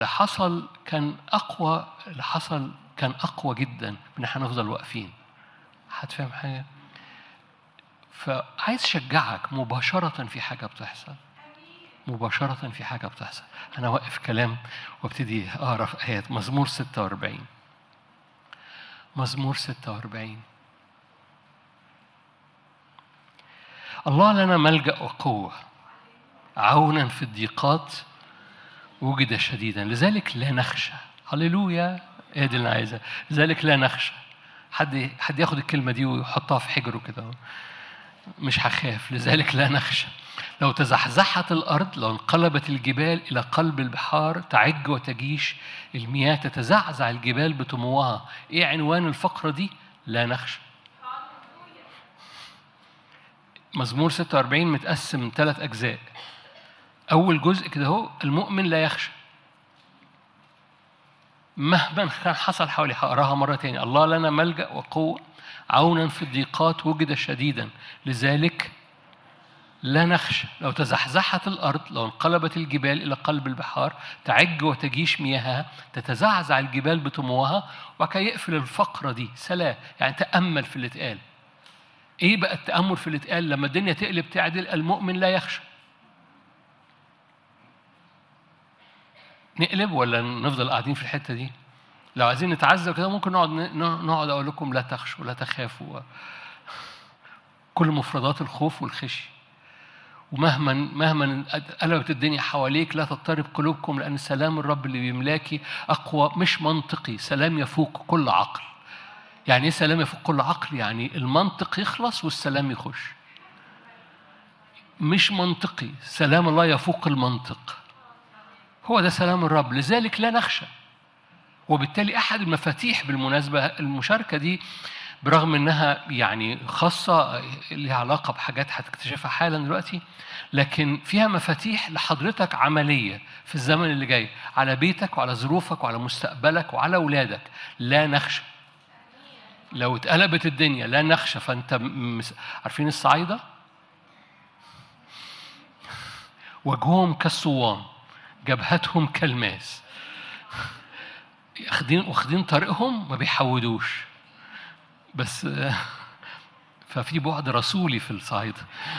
اللي حصل كان أقوى اللي حصل كان أقوى جدا من احنا نفضل واقفين حد فاهم حاجة؟ فعايز أشجعك مباشرة في حاجة بتحصل مباشرة في حاجة بتحصل أنا واقف كلام وابتدي أقرأ في آيات مزمور 46 مزمور 46 الله لنا ملجأ وقوة عونا في الضيقات وجد شديدا لذلك لا نخشى هللويا هي دي اللي أنا عايزها لذلك لا نخشى حد حد ياخد الكلمة دي ويحطها في حجره كده مش هخاف لذلك لا نخشى لو تزحزحت الأرض لو انقلبت الجبال إلى قلب البحار تعج وتجيش المياه تتزعزع الجبال بطموها إيه عنوان الفقرة دي؟ لا نخشى مزمور 46 متقسم ثلاث أجزاء أول جزء كده هو المؤمن لا يخشى مهما كان حصل حوالي هقراها مرة تاني الله لنا ملجأ وقوة عونا في الضيقات وجد شديدا لذلك لا نخشى لو تزحزحت الأرض لو انقلبت الجبال إلى قلب البحار تعج وتجيش مياهها تتزعزع الجبال بطموها وكي يقفل الفقرة دي سلام يعني تأمل في اللي اتقال ايه بقى التأمل في اللي اتقال لما الدنيا تقلب تعدل المؤمن لا يخشى نقلب ولا نفضل قاعدين في الحتة دي لو عايزين نتعذب كده ممكن نقعد نقعد اقول لكم لا تخشوا لا تخافوا كل مفردات الخوف والخشي ومهما مهما قلبت الدنيا حواليك لا تضطرب قلوبكم لان سلام الرب اللي بيملاكي اقوى مش منطقي سلام يفوق كل عقل يعني ايه سلام يفوق كل عقل يعني المنطق يخلص والسلام يخش مش منطقي سلام الله يفوق المنطق هو ده سلام الرب لذلك لا نخشى وبالتالي احد المفاتيح بالمناسبه المشاركه دي برغم انها يعني خاصه لها علاقه بحاجات هتكتشفها حالا دلوقتي لكن فيها مفاتيح لحضرتك عمليه في الزمن اللي جاي على بيتك وعلى ظروفك وعلى مستقبلك وعلى اولادك لا نخشى لو اتقلبت الدنيا لا نخشى فانت مس... عارفين الصعايده وجههم كالصوان جبهتهم كالماس واخدين واخدين طريقهم ما بيحودوش بس ففي بعد رسولي في الصعيد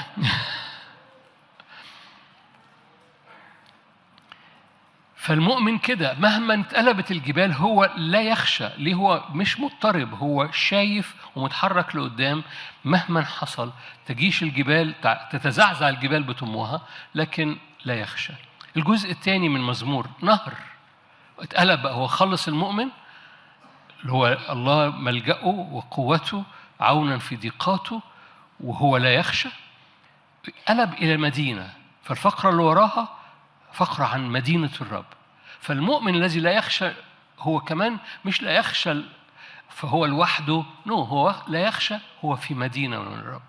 فالمؤمن كده مهما اتقلبت الجبال هو لا يخشى ليه هو مش مضطرب هو شايف ومتحرك لقدام مهما حصل تجيش الجبال تتزعزع الجبال بطموها لكن لا يخشى الجزء الثاني من مزمور نهر اتقلب بقى هو خلص المؤمن اللي هو الله ملجأه وقوته عونا في ضيقاته وهو لا يخشى قلب إلى مدينة فالفقرة اللي وراها فقرة عن مدينة الرب فالمؤمن الذي لا يخشى هو كمان مش لا يخشى فهو لوحده نو هو لا يخشى هو في مدينة من الرب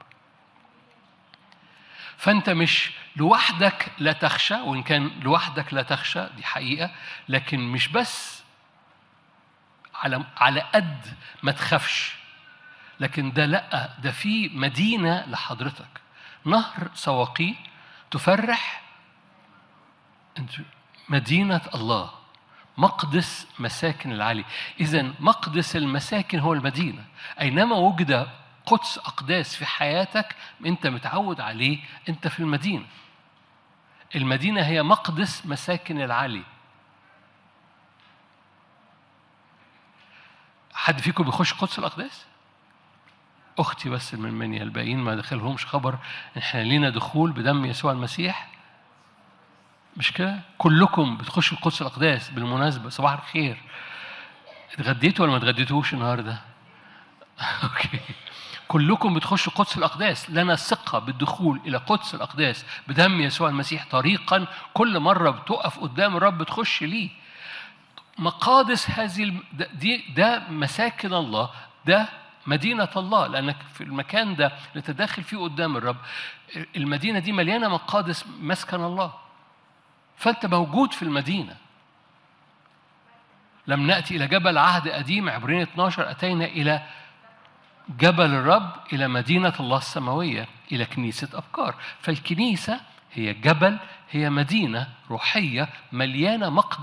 فأنت مش لوحدك لا تخشى وإن كان لوحدك لا تخشى دي حقيقة لكن مش بس على على قد ما تخافش لكن ده لا ده في مدينة لحضرتك نهر سواقي تفرح مدينة الله مقدس مساكن العلي إذا مقدس المساكن هو المدينة أينما وجد قدس أقداس في حياتك أنت متعود عليه أنت في المدينة المدينة هي مقدس مساكن العلي حد فيكم بيخش قدس الأقداس؟ أختي بس من مني الباقيين ما دخلهمش خبر إحنا لينا دخول بدم يسوع المسيح مش كده؟ كلكم بتخشوا القدس الأقداس بالمناسبة صباح الخير اتغديتوا ولا ما اتغديتوش النهارده؟ اوكي كلكم بتخشوا قدس الأقداس لنا ثقة بالدخول إلى قدس الأقداس بدم يسوع المسيح طريقا كل مرة بتقف قدام الرب تخش ليه مقادس هذه دي ده مساكن الله ده مدينة الله لأنك في المكان ده اللي تداخل فيه قدام الرب المدينة دي مليانة مقادس مسكن الله فأنت موجود في المدينة لم نأتي إلى جبل عهد قديم عبرين 12 أتينا إلى جبل الرب إلى مدينة الله السماوية إلى كنيسة أبكار فالكنيسة هي جبل هي مدينة روحية مليانة مقدس